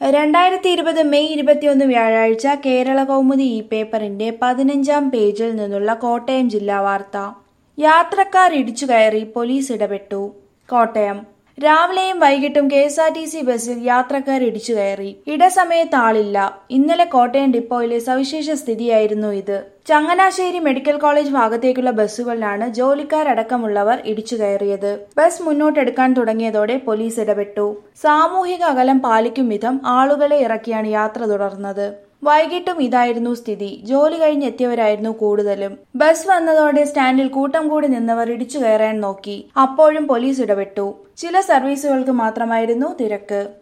രണ്ടായിരത്തി ഇരുപത് മെയ് ഇരുപത്തിയൊന്ന് വ്യാഴാഴ്ച കേരള കൗമുദി ഈ പേപ്പറിന്റെ പതിനഞ്ചാം പേജിൽ നിന്നുള്ള കോട്ടയം ജില്ലാ വാർത്ത യാത്രക്കാർ ഇടിച്ചു കയറി പോലീസ് ഇടപെട്ടു കോട്ടയം രാവിലെയും വൈകിട്ടും K S R T C ബസ്സിൽ യാത്രക്കാർ ഇടിച്ചു കയറി ഇടസമയത്ത് ആളില്ല ഇന്നലെ കോട്ടയം ഡിപ്പോയിലെ സവിശേഷ സ്ഥിതിയായിരുന്നു ഇത് ചങ്ങനാശ്ശേരി മെഡിക്കൽ കോളേജ് ഭാഗത്തേക്കുള്ള ബസ്സുകളിലാണ് ജോലിക്കാരടക്കമുള്ളവർ ഇടിച്ചു കയറിയത് ബസ് മുന്നോട്ടെടുക്കാൻ തുടങ്ങിയതോടെ പോലീസ് ഇടപെട്ടു സാമൂഹിക അകലം പാലിക്കും വിധം ആളുകളെ ഇറക്കിയാണ് യാത്ര തുടർന്നത് വൈകിട്ടും ഇതായിരുന്നു സ്ഥിതി ജോലി കഴിഞ്ഞെത്തിയവരായിരുന്നു കൂടുതലും ബസ് വന്നതോടെ സ്റ്റാൻഡിൽ കൂട്ടം കൂടി നിന്നവർ ഇടിച്ചു കയറാൻ നോക്കി അപ്പോഴും പോലീസ് ഇടപെട്ടു ചില സർവീസുകൾക്ക് മാത്രമായിരുന്നു തിരക്ക്